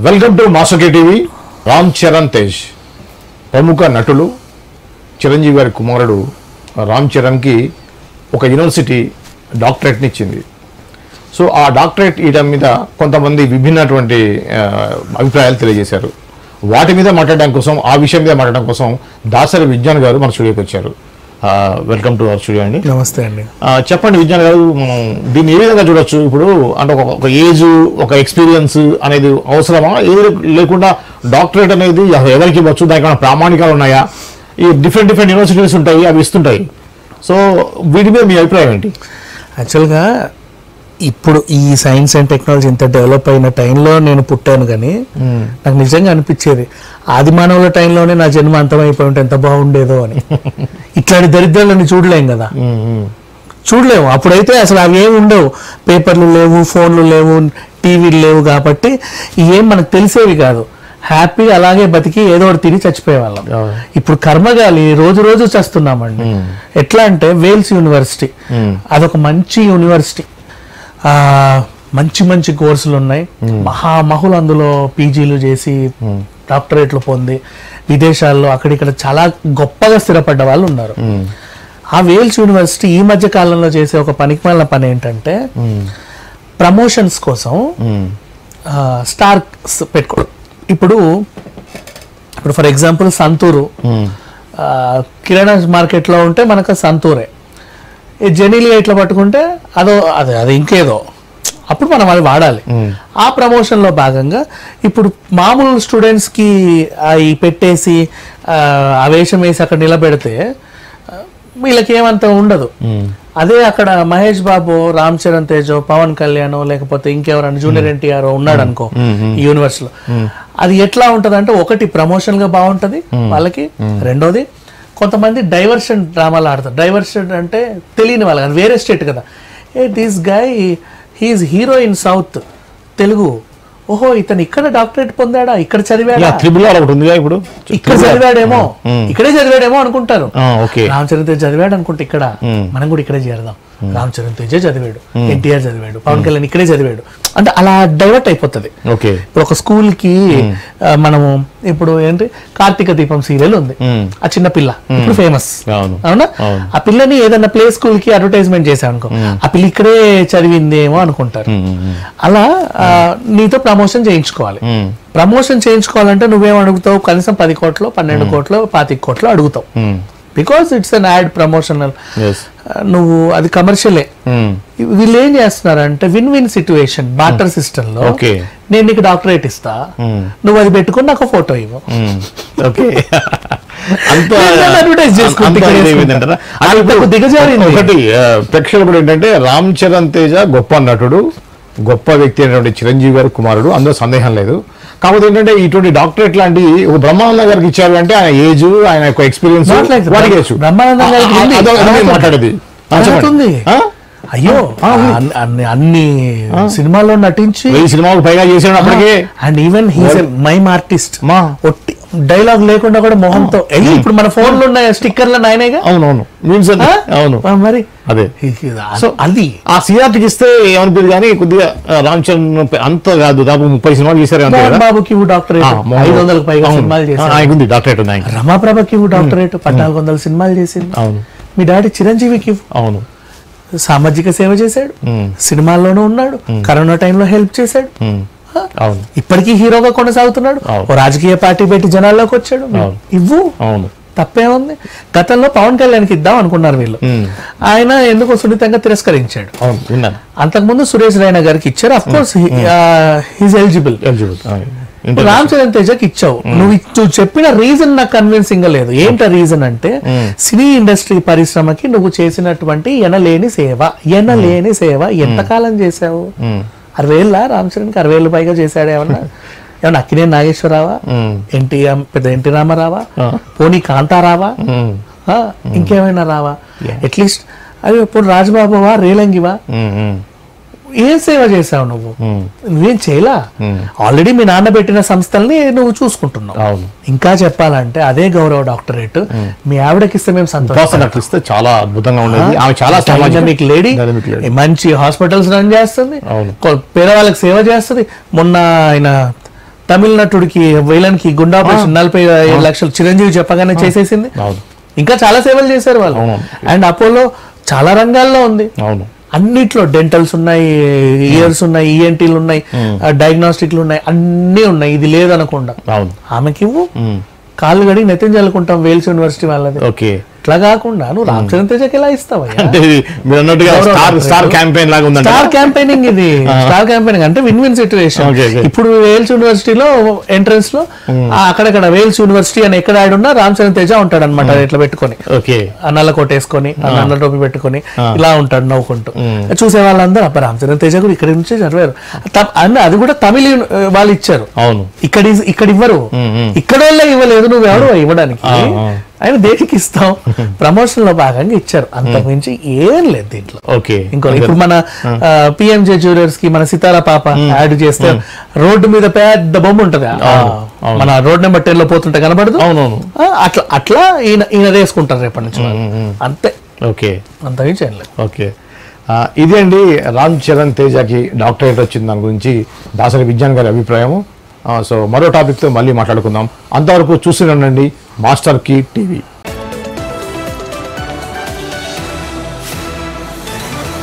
Welcome to మాసోకే TV Ram Charan Tej ప్రముఖ నటులు చిరంజీవి గారి కుమారుడు రామ్ చరణ్కి ఒక యూనివర్సిటీ డాక్టరేట్ని ఇచ్చింది సో ఆ డాక్టరేట్ ఇయడం మీద కొంతమంది విభిన్నటువంటి ఆ, అభిప్రాయాలు తెలియజేశారు వాటి మీద మాట్లాడడం కోసం ఆ విషయం మీద మాట్లాడడం కోసం దాసరి విజ్ఞాన్ గారు మన స్టూడియోకి వచ్చారు వెల్కమ్ టు అవర్ స్టూడియో అండి నమస్తే అండి ఆ, చెప్పండి విజ్ఞాన్ గారు మనం దీన్ని ఏ విధంగా చూడొచ్చు ఇప్పుడు అంటే ఒక ఒక ఏజ్ ఒక ఎక్స్పీరియన్స్ అనేది అవసరమా ఏది లేకుండా డాక్టరేట్ అనేది ఎవరికి ఇవ్వచ్చు దానికి ఏమైనా ప్రామాణికాలు ఉన్నాయా ఈ డిఫరెంట్ డిఫరెంట్ యూనివర్సిటీస్ ఉంటాయి అవి ఇస్తుంటాయి సో వీటి మీద మీ అభిప్రాయం ఏంటి యాక్చువల్గా ఇప్పుడు ఈ సైన్స్ అండ్ టెక్నాలజీ ఇంత డెవలప్ అయిన టైంలో నేను పుట్టాను కానీ నాకు నిజంగా అనిపించేది ఆది మానవుల టైంలోనే నా జన్మ అంతమైపోయి ఉంటే ఎంత బాగుండేదో అని ఇట్లాంటి దరిద్రాలను చూడలేం కదా చూడలేము అప్పుడైతే అసలు అవి ఏమి ఉండవు పేపర్లు లేవు ఫోన్లు లేవు టీవీలు లేవు కాబట్టి ఏం మనకు తెలిసేవి కాదు హ్యాపీ అలాగే బతికి ఏదో ఒకటి తిని చచ్చిపోయేవాళ్ళం అవును. ఇప్పుడు కర్మగాలి రోజు రోజు చేస్తున్నామండి ఎట్లా అంటే వేల్స్ యూనివర్సిటీ అదొక మంచి యూనివర్సిటీ ఆ మంచి మంచి కోర్సులు ఉన్నాయి మహామహులు అందులో పీజీలు చేసి డాక్టరేట్లు పొంది విదేశాల్లో అక్కడిక్కడ చాలా గొప్పగా స్థిరపడ్డ వాళ్ళు ఉన్నారు ఆ వేల్స్ యూనివర్సిటీ ఈ మధ్య కాలంలో చేసే ఒక పనికిమాలిన పని ఏంటంటే ప్రమోషన్స్ కోసం ఆ, స్టార్ పెట్టుకోవడం ఇప్పుడు ఇప్పుడు ఫర్ ఎగ్జాంపుల్ సంతూరు ఆ, కిరాణా మార్కెట్లో ఉంటే మనకు సంతూరే ఈ జెనీలియా ఇట్లా పట్టుకుంటే అదో అదే అది ఇంకేదో అప్పుడు మనం అది వాడాలి ఆ ప్రమోషన్లో భాగంగా ఇప్పుడు మామూలు స్టూడెంట్స్కి అవి పెట్టేసి ఆ, ఆ వేషం వేసి అక్కడ నిలబెడితే ఆ, వీళ్ళకి ఏమంత ఉండదు అదే అక్కడ మహేష్ బాబు రామ్ చరణ్ తేజో పవన్ కళ్యాణ్ లేకపోతే ఇంకెవరైనా జూనియర్ ఎన్టీఆర్ ఉన్నాడు అనుకో ఈ యూనివర్సిటీలో అది ఎట్లా ఉంటది అంటే ఒకటి ప్రమోషన్ గా బాగుంటది వాళ్ళకి రెండోది కొంతమంది డైవర్షన్ డ్రామాలు ఆడతారు డైవర్షన్ అంటే తెలియని వాళ్ళకి అది వేరే స్టేట్ కదా hey this guy he's hero in south Telugu ఓహో ఇతను ఇక్కడ డాక్టరేట్ పొందాడా ఇక్కడ చదివాడా త్రిబుల్ ఆర్ ఒకటి ఉందిగా ఇప్పుడు ఇక్కడ చదివాడేమో ఇక్కడే చదివాడేమో అనుకుంటారు ఆ, ఓకే రామ్ చరణ్ తేజ్ చదివాడు అనుకుంటే ఇక్కడ మనం కూడా ఇక్కడే చేరదాం రామ్ చరణ్ తేజే చదివాడు ఎన్టీఆర్ చదివాడు పవన్ కళ్యాణ్ ఇక్కడే చదివాడు అంటే అలా డైవర్ట్ అయిపోతుంది ఓకే ఇప్పుడు ఒక స్కూల్ కి ఆ, మనము ఇప్పుడు ఏంటి కార్తీక దీపం సీరియల్ ఉంది ఆ చిన్న పిల్ల ఇప్పుడు ఫేమస్ అవును అవునా అవును. ఆ పిల్లని ఏదైనా ప్లే స్కూల్ కి అడ్వర్టైజ్మెంట్ చేసాం అనుకో ఆ పిల్ల ఇక్కడే చదివిందేమో అనుకుంటారు అలా ఆ, నీతో ప్రమోషన్ చేయించుకోవాలి ప్రమోషన్ చేయించుకోవాలంటే నువ్వేం అడుగుతావు కనీసం పది కోట్లు పన్నెండు కోట్లు పాతిక కోట్లు అడుగుతావు because it's an ad promotional yes నువ్వు అది కమర్షియలే వీళ్ళు ఏం చేస్తున్నారంటే win win situation barter system లో ఓకే నేను నీకు డాక్టరేట్ ఇస్తా నువ్వు అది పెట్టుకుని నాకు ఫోటో ఇవ్వు ఓకే అంత ఏంటంటే advertise చేసుకుంటే అంత ఇక్కడ ఇది చేసుకుంటా. ఏంటంటారా? అంటే అంతకు ఇప్పుడు దిగజారింది. ఒకటి ఆ, ప్రేక్షకుడు ఏంటంటే రామ్ చరణ్ తేజ గొప్ప నటుడు గొప్ప వ్యక్తి అయినటువంటి చిరంజీవి గారి కుమారుడు అందులో సందేహం లేదు కాకపోతే ఏంటంటే ఇటువంటి డాక్టరేట్ లాంటి ఒక బ్రహ్మానంద గారికి ఇచ్చారు అంటే ఆయన ఏజ్ ఆయన యొక్క ఎక్స్పీరియన్స్ Not like that. వాడికి వచ్చు. బ్రహ్మానందం గారికి ఆ, ఉంది. అదో- అదో నేను అర్హత. మాట్లాడేది ఆ, అర్హత చెప్పండి. ఉంది. ఆ? అయ్యో అన్ని- అన్ని అన్ని సినిమాల్లో నటించి వెయ్యి సినిమాకు పైగా చేసాడు అప్పటికే and even he's mime artist మా ఒట్టి డైలాగ్ లేకుండా కూడా మొహంతో వెళ్ళి ఇప్పుడు మన ఫోన్ లో ఉన్న స్టిక్కర్ల నాయనేగా అవునవును మీన్స్ అది. ఆ? అవును ఆ, మరి అదే సో అది ఆ సిఆర్టీకి ఇస్తే ఏమనిపించదు కానీ కొద్దిగా ఆ, రామ్ చరణ్ అంత కాదు దాదాపు ముప్పై సినిమాలు చేశారు అంతే మోహన్ కదా బాబుకి ఇవ్వు డాక్టరేట్ ఆ, మోహన్ ఐదు వందలకు పైగా అవును. సినిమాలు ఆ, చేశారు ఆయనకు ఉంది డాక్టరేట్ ఉంది ఆయనకి రమాప్రభకి ఇవ్వు డాక్టరేట్ పద్నాలుగు వందల సినిమాలు చేసింది అవును మీ డాడీ చిరంజీవికి ఇవ్వు అవును సామాజిక సేవ చేశాడు సినిమాల్లోనూ ఉన్నాడు కరోనా టైంలో హెల్ప్ చేశాడు ఉమ్. అవును ఇప్పటికీ హీరోగా కొనసాగుతున్నాడు అవును. ఓ రాజకీయ పార్టీ పెట్టి జనాల్లోకి వచ్చాడు అవును. ఇవ్వు అవును తప్పేముంది గతంలో పవన్ కళ్యాణ్కి ఇద్దాం అనుకున్నారు వీళ్ళు ఉమ్. ఆయన ఎందుకో సున్నితంగా తిరస్కరించాడు అవును విన్నాను అంతకుముందు సురేష్ రైనా గారికి ఇచ్చారు of course he's eligible eligible Ram Charan తేజకి ఇచ్చావు నువ్వు ఇ- నువ్వు చెప్పిన రీజన్ నాకు కన్విన్సింగ్ గా లేదు ఏంట రీజన్ అంటే సినీ ఇండస్ట్రీ పరిశ్రమకి నువ్వు చేసినటువంటి ఎనలేని సేవ ఎనలేని సేవ ఎంతకాలం చేసావు అరవేళ్ళ రామ్ చరణ్కి అరవేళ్ళు పైగా చేశాడు ఏమన్నా ఏమన్నా అక్కినే నాగేశ్వరరావా ఎన్టీఆర్ పెద్ద ఎన్టీ రామారావా పోనీ కాంతారావా ఆ, ఇంకేమైనా రావా అట్లీస్ట్ అవి ఇప్పుడు రాజబాబువా రేలంగివా ఏం సేవ చేసావు నువ్వు నువ్వేం చేయలా ఆల్రెడీ మీ నాన్న పెట్టిన సంస్థల్ని నువ్వు చూసుకుంటున్నావు అవును ఇంకా చెప్పాలంటే అదే గౌరవ డాక్టరేట్ మీ ఆవిడకి ఇస్తే మేము సంతోషం ఉపాసన నాకు ఇస్తే చాలా అద్భుతంగా ఉండేది ఆమె చాలా సామాజిక డైనమిక్ లేడీ Dynamic lady. మంచి హాస్పిటల్స్ రన్ చేస్తుంది అవును. కొ- పేదవాళ్ళకి సేవ చేస్తుంది మొన్న ఆయన తమిళ నటుడికి విలన్ కి గుండా ఆపరేషన్ నలభై ఏడు లక్షలు చిరంజీవి చెప్పగానే చేసేసింది అవును ఇంకా చాలా సేవలు చేశారు వాళ్ళు అవును. అండ్ అపోలో చాలా రంగాల్లో ఉంది అవును అన్నిట్లో డెంటల్స్ ఉన్నాయి ఇయర్స్ ఉన్నాయి ఈఎన్టీలు ఉన్నాయి డయాగ్నోస్టిక్లు ఉన్నాయి అన్నీ ఉన్నాయి ఇది లేదనకుండా అవును ఆమెకి ఇవ్వు ఉమ్. కాళ్ళు గడి నెత్తిన చల్లుకుంటాం వేల్స్ యూనివర్సిటీ వాళ్ళది ఓకే ఇట్లా కాకుండా నువ్వు రామ్ చరణ్ తేజకి ఎలా ఇస్తావా అంటే ఇది మీరు అన్నట్టుగా స్టార్ స్టార్ క్యాంపెయిన్ లాగా ఉందంట స్టార్ క్యాంపెయినింగ్ ఇది స్టార్ క్యాంపెయినింగ్ అంటే win win situation Okay, okay. ఇప్పుడు వేల్స్ యూనివర్సిటీలో ఎంట్రన్స్ లో ఆ అక్కడక్కడ వేల్స్ యూనివర్సిటీ అని ఎక్కడ ఆడున్నా రామ్ చరణ్ తేజ ఉంటాడు అనమాట ఇట్లా పెట్టుకొని ఓకే ఆ నల్ల కోట్ వేసుకొని ఆ నల్ల టోపీ పెట్టుకొని ఇలా ఉంటాడు నవ్వుకుంటూ చూసే వాళ్ళందరూ అబ్బా రామ్ చరణ్ తేజ కూడా ఇక్కడి నుంచి చదివారు త- అన్న అది కూడా తమిళ యూని- వాళ్ళు ఇచ్చారు అవును ఇక్కడ ఇస్- ఇక్కడ ఇవ్వరు ఇక్కడ వాళ్ళే ఇవ్వలేదు నువ్వు ఎవరు ఇవ్వడానికి ఆ, ఆ. ఆయన దేనికి ఇస్తాం ప్రమోషన్ లో భాగంగా ఇచ్చారు అంతకు మించి ఏం లేదు దీంట్లో ఓకే ఇంకో ఇప్పుడు మన పిఎంజే జ్యువెలర్స్ కి మన సితారా పాప యాడ్ చేస్తే రోడ్డు మీద పెద్ద బొమ్మ ఉంటది ఆ, మన రోడ్ నెంబర్ టెన్ లో పోతుంటే కనబడదు అవునవును ఆ, అట్లా అట్లా ఈయన ఈయన వేసుకుంటారు రేపటి నుంచి వాళ్ళు. అంతే ఓకే అంతకు మించి ఏం లేదు ఓకే ఆ, ఇదే అండి రామ్ చరణ్ తేజకి డాక్టరేట్ వచ్చింది దాని గురించి దాసరి విజ్ఞాన్ గారి అభిప్రాయము ఆ, సో మరో టాపిక్తో మళ్ళీ మాట్లాడుకుందాం అంతవరకు చూస్తూనే ఉండండి మాస్టర్ కీ టీవీ